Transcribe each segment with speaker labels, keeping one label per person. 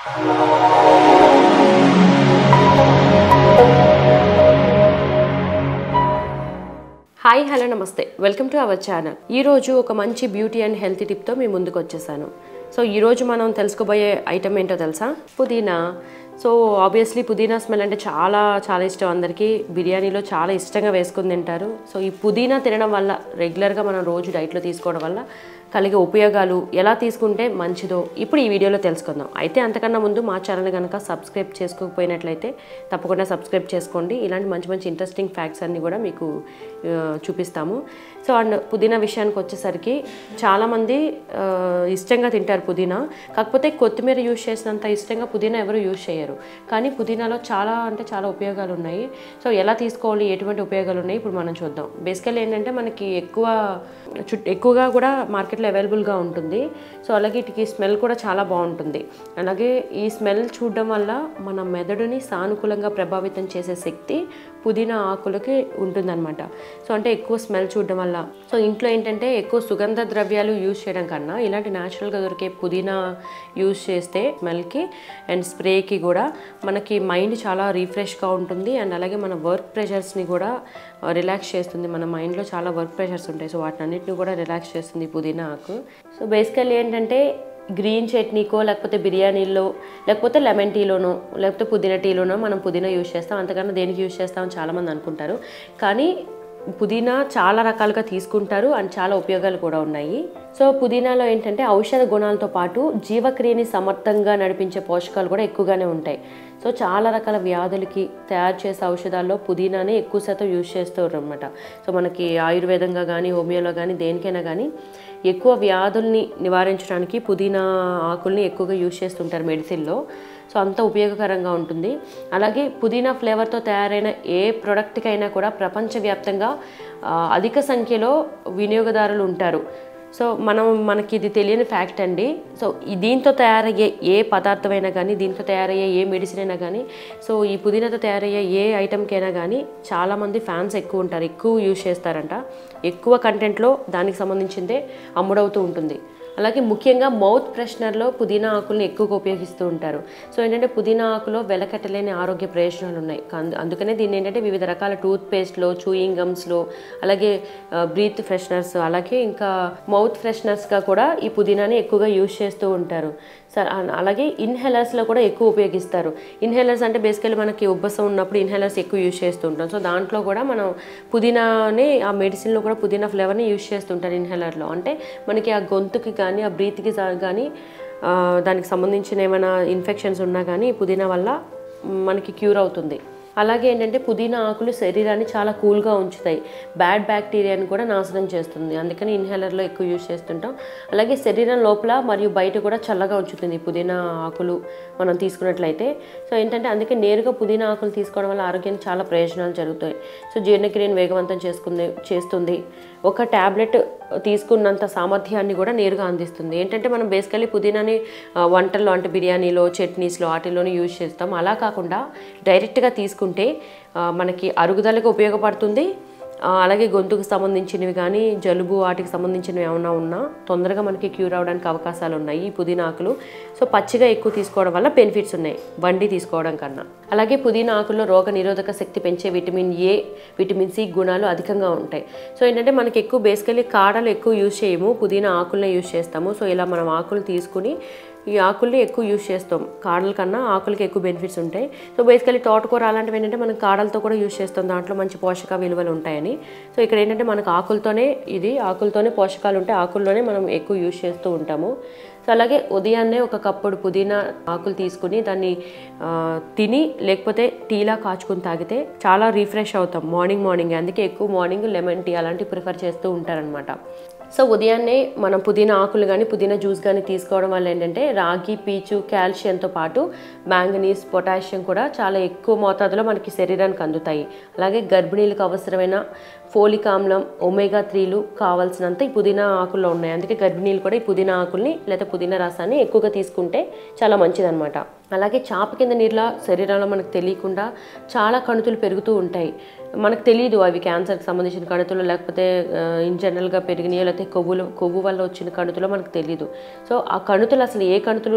Speaker 1: Hi hello నమస్తే welcome to our channel ఈరోజు ఒక మంచి బ్యూటీ అండ్ హెల్త్ టిప్తో మీ ముందుకు వచ్చేసాను సో ఈరోజు మనం తెలుసుకోబోయే ఐటమ్ ఏంటో తెలుసా పుదీనా సో ఆబ్వియస్లీ పుదీనా స్మెల్ అంటే చాలా చాలా ఇష్టం అందరికీ బిర్యానీలో చాలా ఇష్టంగా వేసుకుని తింటారు సో ఈ పుదీనా తినడం వల్ల రెగ్యులర్గా మనం రోజు డైట్లో తీసుకోవడం వల్ల కలిగే ఉపయోగాలు ఎలా తీసుకుంటే మంచిదో ఇప్పుడు ఈ వీడియోలో తెలుసుకుందాం అయితే అంతకన్నా ముందు మా ఛానల్ కనుక సబ్స్క్రైబ్ చేసుకోకపోయినట్లయితే తప్పకుండా సబ్స్క్రైబ్ చేసుకోండి ఇలాంటి మంచి మంచి ఇంట్రెస్టింగ్ ఫ్యాక్ట్స్ అన్నీ కూడా మీకు ఆ, చూపిస్తాము సో అండ్ పుదీనా విషయానికి వచ్చేసరికి చాలామంది ఆ, ఇష్టంగా తింటారు పుదీనా కాకపోతే కొత్తిమీర యూజ్ చేసినంత ఇష్టంగా పుదీనా ఎవరు యూజ్ చేయరు కానీ పుదీనాలో చాలా అంటే చాలా ఉపయోగాలు ఉన్నాయి సో ఎలా తీసుకోవాలి ఎటువంటి ఉపయోగాలు ఉన్నాయి ఇప్పుడు మనం చూద్దాం బేసికల్ ఏంటంటే మనకి ఎక్కువ చుట్ ఎక్కువగా కూడా మార్కెట్లో అవైలబుల్గా ఉంటుంది సో అలాగే వీటికి స్మెల్ కూడా చాలా బాగుంటుంది అలాగే ఈ స్మెల్ చూడడం వల్ల మన మెదడుని సానుకూలంగా ప్రభావితం చేసే శక్తి పుదీనా ఆకులకి ఉంటుందన్నమాట సో అంటే ఎక్కువ స్మెల్ చూడడం వల్ల సో ఇంట్లో ఏంటంటే ఎక్కువ సుగంధ ద్రవ్యాలు యూజ్ చేయడం కన్నా ఇలాంటి న్యాచురల్గా దొరికే పుదీనా యూజ్ చేస్తే స్మెల్కి అండ్ స్ప్రేకి కూడా మనకి మైండ్ చాలా రీఫ్రెష్గా ఉంటుంది అండ్ అలాగే మన వర్క్ ప్రెషర్స్ని కూడా రిలాక్స్ చేస్తుంది మన మైండ్లో చాలా వర్క్ ప్రెషర్స్ ఉంటాయి సో వాటిని అన్నిటిని కూడా రిలాక్స్ చేస్తుంది ఈ పుదీనా ఆకు సో బేసికల్లీ ఏంటంటే గ్రీన్ చట్నీకో లేకపోతే బిర్యానీలో లేకపోతే లెమన్ టీలోనో లేకపోతే పుదీనా టీలోనో మనం పుదీనా యూజ్ చేస్తాం అంతకన్నా దేనికి యూజ్ చేస్తామని చాలామంది అనుకుంటారు కానీ పుదీనా చాలా రకాలుగా తీసుకుంటారు అండ్ చాలా ఉపయోగాలు కూడా ఉన్నాయి సో పుదీనాలో ఏంటంటే ఔషధ గుణాలతో పాటు జీవక్రియని సమర్థంగా నడిపించే పోషకాలు కూడా ఎక్కువగానే ఉంటాయి సో చాలా రకాల వ్యాధులకి తయారు చేసే ఔషధాల్లో పుదీనానే ఎక్కువ శాతం యూజ్ చేస్తారు అనమాట సో మనకి ఆయుర్వేదంగా కానీ హోమియోలో కానీ దేనికైనా కానీ ఎక్కువ వ్యాధుల్ని నివారించడానికి పుదీనా ఆకుల్ని ఎక్కువగా యూజ్ చేస్తుంటారు మెడిసిన్లో సో అంత ఉపయోగకరంగా ఉంటుంది అలాగే పుదీనా ఫ్లేవర్తో తయారైన ఏ ప్రోడక్ట్కైనా కూడా ప్రపంచవ్యాప్తంగా ఆ, అధిక సంఖ్యలో వినియోగదారులు ఉంటారు సో మనం మనకి ఇది తెలియని ఫ్యాక్ట్ అండి సో ఈ దీంతో తయారయ్యే ఏ పదార్థమైనా కానీ దీంతో తయారయ్యే ఏ మెడిసిన్ అయినా కానీ సో ఈ పుదీనాతో తయారయ్యే ఏ ఐటమ్కైనా కానీ చాలామంది ఫ్యాన్స్ ఎక్కువ ఉంటారు ఎక్కువ యూజ్ చేస్తారంట ఎక్కువ కంటెంట్లో దానికి సంబంధించిందే అమ్ముడవుతూ ఉంటుంది అలాగే ముఖ్యంగా మౌత్ ఫ్రెషనర్లో పుదీనా ఆకుల్ని ఎక్కువగా ఉపయోగిస్తూ ఉంటారు సో ఏంటంటే పుదీనా ఆకులో వెలకట్టలేని ఆరోగ్య ప్రయోజనాలు ఉన్నాయి అందు- అందుకనే దీన్ని ఏంటంటే వివిధ రకాల టూత్ పేస్ట్లో చూయింగ్ గమ్స్లో అలాగే బ్రీత్ ఫ్రెషనర్స్ అలాగే ఇంకా మౌత్ ఫ్రెషనర్స్గా కూడా ఈ పుదీనాని ఎక్కువగా యూజ్ చేస్తూ ఉంటారు స- అ- అలాగే ఇన్హేలర్స్లో కూడా ఎక్కువ ఉపయోగిస్తారు ఇన్హేలర్స్ అంటే బేసికల్లీ మనకి ఉబ్బసం ఉన్నప్పుడు ఇన్హేలర్స్ ఎక్కువ యూజ్ చేస్తూ ఉంటాం సో దాంట్లో కూడా మనం పుదీనాని ఆ మెడిసిన్లో కూడా పుదీనా ఫ్లేవర్ని యూజ్ చేస్తుంటారు ఇన్హేలర్లో అంటే మనకి ఆ గొంతుకి కానీ ఆ బ్రీత్కి కానీ ఆ, దానికి సంబంధించిన ఏమైనా ఇన్ఫెక్షన్స్ ఉన్నా కానీ ఈ పుదీనా వల్ల మనకి క్యూర్ అవుతుంది అలాగే ఏంటంటే పుదీనా ఆకులు శరీరాన్ని చాలా కూల్గా ఉంచుతాయి బ్యాడ్ బ్యాక్టీరియాని కూడా నాశనం చేస్తుంది అందుకని ఇన్హేలర్లో ఎక్కువ యూజ్ చేస్తుంటాం అలాగే శరీరం లోపల మరియు బయట కూడా చల్లగా ఉంచుతుంది ఈ పుదీనా ఆకులు మనం తీసుకున్నట్లయితే సో ఏంటంటే అందుకే నేరుగా పుదీనా ఆకులు తీసుకోవడం వల్ల ఆరోగ్యానికి చాలా ప్రయోజనాలు జరుగుతాయి సో జీర్ణక్రియను వేగవంతం చేసుకుంది చేస్తుంది ఒక ట్యాబ్లెట్ తీసుకున్నంత సామర్థ్యాన్ని కూడా నేరుగా అందిస్తుంది ఏంటంటే మనం బేసికలీ పుదీనాని ఆ, వంటల్లో అంటే బిర్యానీలో చట్నీస్లో వాటిలోనే యూజ్ చేస్తాం అలా కాకుండా డైరెక్ట్గా తీసుకుంటే ఆ, మనకి అరుగుదలకు ఉపయోగపడుతుంది ఆ, అలాగే గొంతుకు సంబంధించినవి కానీ జలుబు వాటికి సంబంధించినవి ఏమైనా ఉన్నా తొందరగా మనకి క్యూర్ అవడానికి అవకాశాలు ఉన్నాయి ఈ పుదీనా ఆకులు సో పచ్చిగా ఎక్కువ తీసుకోవడం వల్ల బెనిఫిట్స్ ఉన్నాయి బండి తీసుకోవడం కన్నా అలాగే పుదీనా ఆకుల్లో రోగ నిరోధక శక్తి పెంచే విటమిన్ ఏ విటమిన్ సి గుణాలు అధికంగా ఉంటాయి సో ఏంటంటే మనకి ఎక్కువ బేసికలీ కాడలు ఎక్కువ యూజ్ చేయము పుదీనా ఆకులనే యూజ్ చేస్తాము సో ఇలా మనం ఆకులు తీసుకుని ఈ ఆకుల్ని ఎక్కువ యూజ్ చేస్తాం కాడల కన్నా ఆకులకి ఎక్కువ బెనిఫిట్స్ ఉంటాయి సో బేసికలీ తోటకూర అలాంటివి ఏంటంటే మనం కాడలతో కూడా యూజ్ చేస్తాం దాంట్లో మంచి పోషక విలువలు ఉంటాయని సో ఇక్కడ ఏంటంటే మనకు ఆకులతోనే ఇది ఆకులతోనే పోషకాలు ఉంటాయి ఆకుల్లోనే మనం ఎక్కువ యూజ్ చేస్తూ ఉంటాము సో అలాగే ఉదయాన్నే ఒక కప్పుడు పుదీనా ఆకులు తీసుకుని దాన్ని ఆ, తిని లేకపోతే టీలా కాచుకొని తాగితే చాలా రీఫ్రెష్ అవుతాం మార్నింగ్ మార్నింగ్ అందుకే ఎక్కువ మార్నింగ్ లెమన్ టీ అలాంటివి ప్రిఫర్ చేస్తూ ఉంటారనమాట సో ఉదయాన్నే మనం పుదీనా ఆకులు కానీ పుదీనా జ్యూస్ కానీ తీసుకోవడం వల్ల ఏంటంటే రాగి పీచు కాల్షియంతో పాటు మ్యాంగనీస్ పొటాషియం కూడా చాలా ఎక్కువ మోతాదులో మనకి శరీరానికి అందుతాయి అలాగే గర్భిణీలకు అవసరమైన ఫోలిక్ ఆమ్లం ఒమేగా త్రీలు కావాల్సినంత ఈ పుదీనా ఆకుల్లో ఉన్నాయి అందుకే గర్భిణీలు కూడా ఈ పుదీనా ఆకుల్ని లేదా పుదీనా రసాన్ని ఎక్కువగా తీసుకుంటే చాలా మంచిదన్నమాట అలాగే చాప కింద నీళ్ళ శరీరంలో మనకు తెలియకుండా చాలా కణుతులు పెరుగుతూ ఉంటాయి మనకు తెలియదు అవి క్యాన్సర్కి సంబంధించిన కణుతులు లేకపోతే ఇన్ జనరల్గా పెరిగినాయో లేకపోతే కొవ్వులు కొవ్వు వల్ల వచ్చిన కణుతులు మనకు తెలియదు సో ఆ కణుతులు అసలు ఏ కణుతులు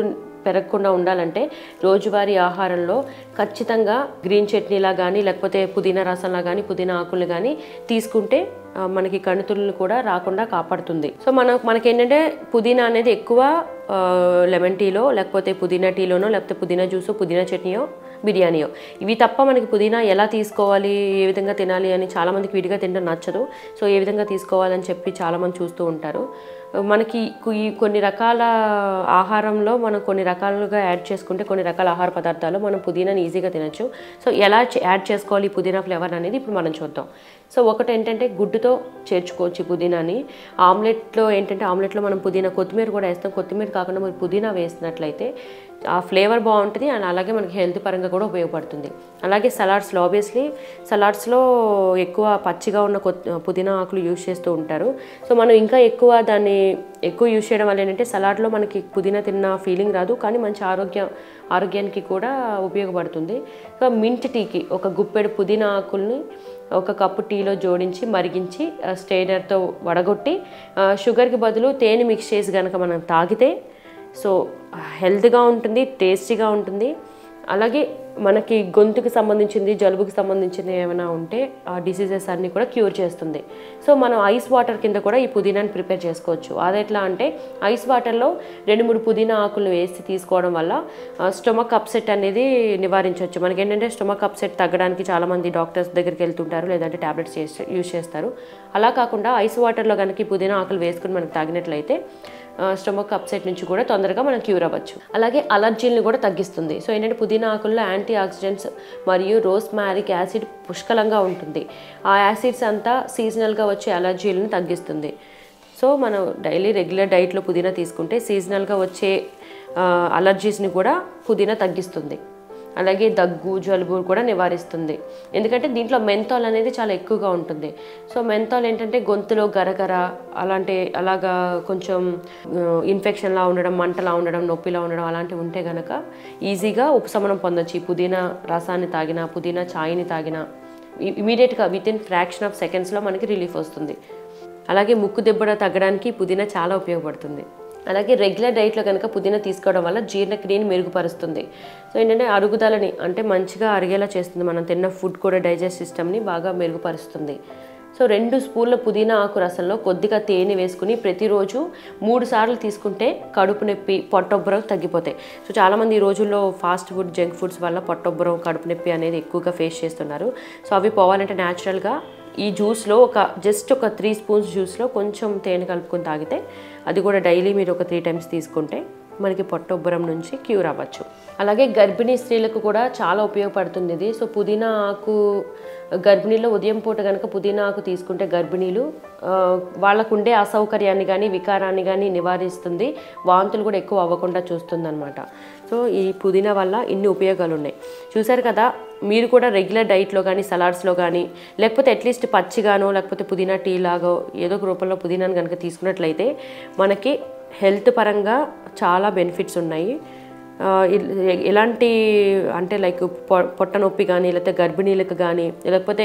Speaker 1: పెరగకుండా ఉండాలంటే రోజువారీ ఆహారంలో ఖచ్చితంగా గ్రీన్ చట్నీలా కానీ లేకపోతే పుదీనా రసంలా కానీ పుదీనా ఆకులు కానీ తీసుకుంటే ఆ, మనకి కణుతులను కూడా రాకుండా కాపాడుతుంది సో మన మనకేంటంటే పుదీనా అనేది ఎక్కువ ఆ, లెమన్ టీలో లేకపోతే పుదీనా టీలోనో లేకపోతే పుదీనా జ్యూసో పుదీనా చట్నీయో బిర్యానీయో ఇవి తప్ప మనకి పుదీనా ఎలా తీసుకోవాలి ఏ విధంగా తినాలి అని చాలామందికి విడిగా తినడం నచ్చదు సో ఏ విధంగా తీసుకోవాలని చెప్పి చాలామంది చూస్తూ ఉంటారు మనకి కు- ఈ కొన్ని రకాల ఆహారంలో మనం కొన్ని రకాలుగా యాడ్ చేసుకుంటే కొన్ని రకాల ఆహార పదార్థాలు మనం పుదీనాని ఈజీగా తినచ్చు సో ఎలా చే- యాడ్ చేసుకోవాలి ఈ పుదీనా ఫ్లేవర్ అనేది ఇప్పుడు మనం చూద్దాం సో ఒకటి ఏంటంటే గుడ్డుతో చేర్చుకోవచ్చు ఈ పుదీనాని ఆమ్లెట్లో ఏంటంటే ఆమ్లెట్లో మనం పుదీనా కొత్తిమీర కూడా వేస్తాం కొత్తిమీర కాకుండా మరి పుదీనా వేసినట్లయితే ఆ ఫ్లేవర్ బాగుంటుంది అండ్ అలాగే మనకి హెల్త్ పరంగా కూడా ఉపయోగపడుతుంది అలాగే సలాడ్స్లో ఆబ్వియస్లీ సలాడ్స్లో ఎక్కువ పచ్చిగా ఉన్న కొత్ పుదీనా ఆకులు యూజ్ చేస్తూ ఉంటారు సో మనం ఇంకా ఎక్కువ దాన్ని ఎక్కువ యూజ్ చేయడం వల్ల ఏంటంటే సలాడ్లో మనకి పుదీనా తిన్న ఫీలింగ్ రాదు కానీ మంచి ఆరోగ్యం ఆరోగ్యానికి కూడా ఉపయోగపడుతుంది సో మింట్ టీకి ఒక గుప్పెడు పుదీనా ఆకుల్ని ఒక కప్పు టీలో జోడించి మరిగించి ఆ, స్ట్రెయినర్తో వడగొట్టి ఆ, షుగర్కి బదులు తేనె మిక్స్ చేసి కనుక మనం తాగితే సో హెల్త్గా ఉంటుంది టేస్టీగా ఉంటుంది అలాగే మనకి గొంతుకి సంబంధించింది జలుబుకి సంబంధించింది ఏమైనా ఉంటే ఆ డిసీజెస్ అన్నీ కూడా క్యూర్ చేస్తుంది సో మనం ఐస్ వాటర్ కింద కూడా ఈ పుదీనాని ప్రిపేర్ చేసుకోవచ్చు అది ఎట్లా అంటే ఐస్ వాటర్లో రెండు మూడు పుదీనా ఆకులు వేసి తీసుకోవడం వల్ల స్టొమక్ అప్సెట్ అనేది నివారించవచ్చు మనకి ఏంటంటే స్టొమక్ అప్సెట్ తగ్గడానికి చాలామంది డాక్టర్స్ దగ్గరికి వెళ్తుంటారు లేదంటే ట్యాబ్లెట్స్ చేసి యూజ్ చేస్తారు అలా కాకుండా ఐస్ వాటర్లో కనుక ఈ పుదీనా ఆకులు వేసుకుని మనకి తాగినట్లయితే స్టమక్ అప్సెట్ నుంచి కూడా తొందరగా మనం క్యూర్ అవ్వచ్చు అలాగే అలర్జీని కూడా తగ్గిస్తుంది సో ఏంటంటే పుదీనా ఆకుల్లో యాంటీ ఆక్సిడెంట్స్ మరియు రోస్ మ్యారిక్ యాసిడ్ పుష్కలంగా ఉంటుంది ఆ యాసిడ్స్ అంతా సీజనల్గా వచ్చే అలర్జీలను తగ్గిస్తుంది సో మనం డైలీ రెగ్యులర్ డైట్లో పుదీనా తీసుకుంటే సీజనల్గా వచ్చే అలర్జీస్ని కూడా పుదీనా తగ్గిస్తుంది అలాగే దగ్గు జలుబు కూడా నివారిస్తుంది ఎందుకంటే దీంట్లో మెంతాల్ అనేది చాలా ఎక్కువగా ఉంటుంది సో మెంతాల్ ఏంటంటే గొంతులో గరగర అలాంటి అలాగా కొంచెం ఇన్ఫెక్షన్లా ఉండడం మంటలా ఉండడం నొప్పిలా ఉండడం అలాంటివి ఉంటే గనక ఈజీగా ఉపశమనం పొందొచ్చు ఈ పుదీనా రసాన్ని తాగినా పుదీనా ఛాయ్ని తాగినా ఇమీడియట్గా విత్ ఇన్ ఫ్రాక్షన్ ఆఫ్ సెకండ్స్లో మనకి రిలీఫ్ వస్తుంది అలాగే ముక్కు దెబ్బడ తగ్గడానికి పుదీనా చాలా ఉపయోగపడుతుంది అలాగే రెగ్యులర్ డైట్లో కనుక పుదీనా తీసుకోవడం వల్ల జీర్ణక్రియని మెరుగుపరుస్తుంది సో ఏంటంటే అరుగుదలని అంటే మంచిగా అరిగేలా చేస్తుంది మనం తిన్న ఫుడ్ కూడా డైజెస్ట్ సిస్టమ్ని బాగా మెరుగుపరుస్తుంది సో రెండు స్పూన్ల పుదీనా ఆకు రసంలో కొద్దిగా తేనె వేసుకుని ప్రతిరోజు మూడు సార్లు తీసుకుంటే కడుపు నొప్పి పొట్టొబ్బరం తగ్గిపోతాయి సో చాలామంది ఈ రోజుల్లో ఫాస్ట్ ఫుడ్ జంక్ ఫుడ్స్ వల్ల పొట్టొబ్బరం కడుపు నొప్పి అనేది ఎక్కువగా ఫేస్ చేస్తున్నారు సో అవి పోవాలంటే న్యాచురల్గా ఈ జ్యూస్లో ఒక జస్ట్ ఒక త్రీ స్పూన్స్ జ్యూస్లో కొంచెం తేనె కలుపుకొని తాగితే అది కూడా డైలీ మీరు ఒక త్రీ టైమ్స్ తీసుకుంటే మనకి పొట్టొబ్బరం నుంచి క్యూర్ అవ్వచ్చు అలాగే గర్భిణీ స్త్రీలకు కూడా చాలా ఉపయోగపడుతుంది ఇది సో పుదీనా ఆకు గర్భిణీలో ఉదయం పూట కనుక పుదీనా ఆకు తీసుకుంటే గర్భిణీలు ఆ, వాళ్ళకు ఉండే అసౌకర్యాన్ని కానీ వికారాన్ని కానీ నివారిస్తుంది వాంతులు కూడా ఎక్కువ అవ్వకుండా చూస్తుంది సో ఈ పుదీనా వల్ల ఇన్ని ఉపయోగాలు ఉన్నాయి చూసారు కదా మీరు కూడా రెగ్యులర్ డైట్లో కానీ సలాడ్స్లో కానీ లేకపోతే అట్లీస్ట్ పచ్చిగానో లేకపోతే పుదీనా టీ లాగో ఏదో ఒక రూపంలో పుదీనాను కనుక తీసుకున్నట్లయితే మనకి హెల్త్ పరంగా చాలా బెనిఫిట్స్ ఉన్నాయి ఆ, ఇల్- ఎలాంటి అంటే లైక్ పొ- పొట్ట నొప్పి కానీ లేకపోతే గర్భిణీలకు కానీ లేకపోతే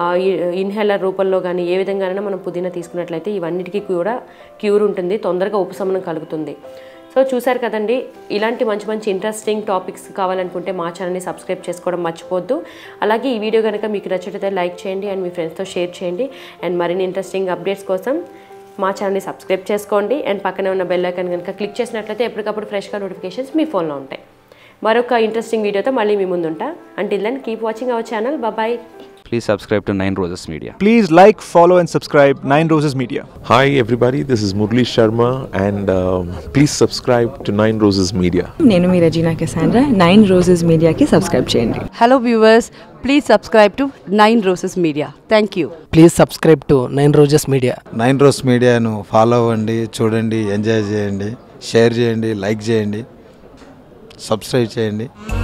Speaker 1: ఇన్హేలర్ రూపంలో కానీ ఏ విధంగానైనా మనం పుదీనా తీసుకున్నట్లయితే ఇవన్నిటికీ కూడా క్యూర్ ఉంటుంది తొందరగా ఉపశమనం కలుగుతుంది సో చూసారు కదండి ఇలాంటి మంచి మంచి ఇంట్రెస్టింగ్ టాపిక్స్ కావాలనుకుంటే మా ఛానల్ని సబ్స్క్రైబ్ చేసుకోవడం మర్చిపోద్దు అలాగే ఈ వీడియో కనుక మీకు నచ్చితే లైక్ చేయండి అండ్ మీ ఫ్రెండ్స్తో షేర్ చేయండి అండ్ మరిన్ని ఇంట్రెస్టింగ్ అప్డేట్స్ కోసం మా ఛానల్ని సబ్స్క్రైబ్ చేసుకోండి అండ్ పక్కనే ఉన్న బెల్ ఐకాన్ కనుక క్లిక్ చేసినట్లయితే ఎప్పటికప్పుడు ఫ్రెష్గా నోటిఫికేషన్స్ మీ ఫోన్లో ఉంటాయి మరొక ఇంట్రెస్టింగ్ వీడియోతో మళ్ళీ మీ ముందుంటా until then keep watching our channel bye
Speaker 2: Please subscribe to Nine Roses Media.
Speaker 3: Please like, follow, and subscribe Nine Roses Media.
Speaker 4: Hi, everybody. This is Murli Sharma, and um, please subscribe to Nine Roses Media.
Speaker 5: నేను మీ Regina Cassandra nine roses మీడియాకి subscribe చేయండి
Speaker 6: Hello viewers, please subscribe to Nine Roses Media. Thank you.
Speaker 7: Please subscribe to nine roses media
Speaker 8: nine rose మీడియాను follow అవ్వండి చూడండి enjoy చేయండి share చేయండి like చేయండి సబ్స్క్రైబ్ చేయండి